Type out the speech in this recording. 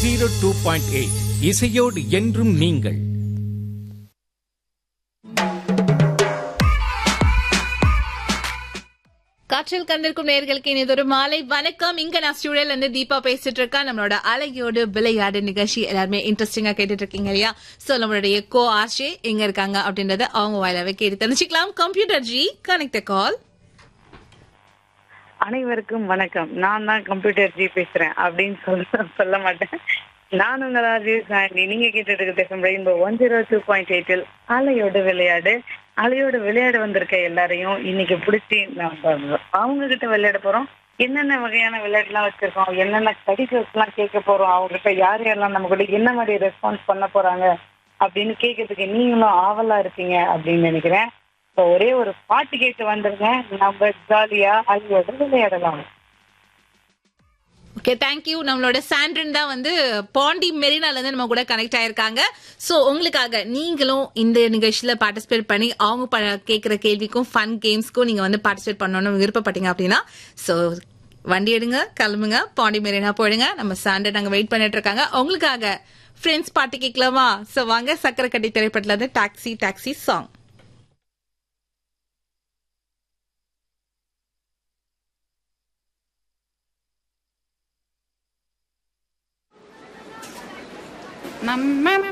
zero two point eight இசையோடு என்றும் நீங்கள் காற்றில் கண்டிருக்கும் நேர்களுக்கு இனிதொரு மாலை வணக்கம் இங்க நான் ஸ்டூடியோல இருந்து தீபா பேசிட்டு இருக்கேன் நம்மளோட அலையோடு விளையாடு நிகழ்ச்சி எல்லாருமே இன்ட்ரெஸ்டிங்கா கேட்டுட்டு இருக்கீங்க இல்லையா சோ நம்மளுடைய கோ ஆஷே எங்க இருக்காங்க அப்படின்றத அவங்க வாயிலாவே கேட்டு தெரிஞ்சுக்கலாம் கம்ப்யூட்டர் ஜி கனெக்ட் கால் அனைவருக்கும் வணக்கம் நான் தான் கம்ப்யூட்டர் ஜி பேசுறேன் அப்படின்னு சொல்ல சொல்ல மாட்டேன் நான் உங்க ராஜேஷ் சாண்டி நீங்க கேட்டுட்டு இருக்கிற rainbow one zero two point எயிட்டில் அலையோடு விளையாடு அலையோடு விளையாட வந்திருக்க எல்லாரையும் இன்னைக்கு பிடிச்சி நம்ம அவங்க கிட்ட விளையாட போறோம் என்னென்ன வகையான விளையாட்டுலாம் வச்சிருக்கோம் என்னென்ன கடிதம் எல்லாம் கேட்க போறோம் அவங்க கிட்ட யார் யாரெல்லாம் நம்ம கூட என்ன மாதிரி ரெஸ்பான்ஸ் பண்ண போறாங்க அப்படின்னு கேட்கறதுக்கு நீங்களும் ஆவலா இருக்கீங்க அப்படின்னு நினைக்கிறேன் இப்போ ஒரே ஒரு பாட்டு கேட்டு வந்துருங்க நம்ம ஜாலியா அலையோடு விளையாடலாம் ஓகே தேங்க்யூ நம்மளோட சாண்ட்ரன் தான் வந்து பாண்டி மெரினால இருந்து நம்ம கூட கனெக்ட் ஆயிருக்காங்க சோ உங்களுக்காக நீங்களும் இந்த நிகழ்ச்சியில பார்ட்டிசிபேட் பண்ணி அவங்க ப- கேக்குற கேள்விக்கும் ஃபன் கேம்ஸ்க்கும் நீங்க வந்து பார்ட்டிசிபேட் பண்ணணும்னு விருப்பப்பட்டீங்க அப்படின்னா சோ வண்டி எடுங்க கிளம்புங்க பாண்டி மெரினா போயிடுங்க நம்ம சாண்ட்ரன் அங்க வெயிட் பண்ணிட்டு இருக்காங்க உங்களுக்காக ஃப்ரெண்ட்ஸ் பாட்டு கேட்கலாமா சோ வாங்க சக்கரை கட்டி திரைப்படத்துல இருந்து டாக்ஸி டாக்ஸி சாங் நம்ம